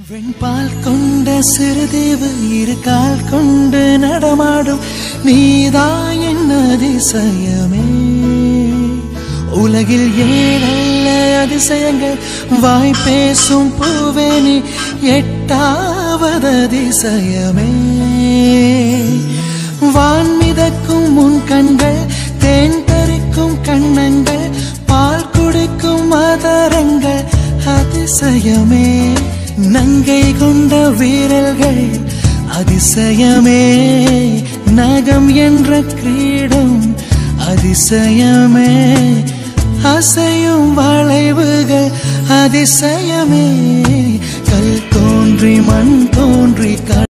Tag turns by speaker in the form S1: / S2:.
S1: வெண்பால் கொண்ட சிறுதேவு இரு கால் கொண்டு நடமாடும் நீதான் என் அதிசயமே உலகில் ஏழல்ல அதிசயங்கள் வாய் பேசும் பூவே நீ எட்டாவது அதிசயமே வான் மிதக்கும் உன் கண்கள் தேன் பறிக்கும் கண்ணங்கள் பால் குடிக்கும் மதரங்கள் அதிசயமே நங்கை கொண்ட வீரல்கள் அதிசயமே நகம் என்ற கிரீடம் அதிசயமே அசையும் வளைவுகள் அதிசயமே கல் தோன்றி மண் தோன்றி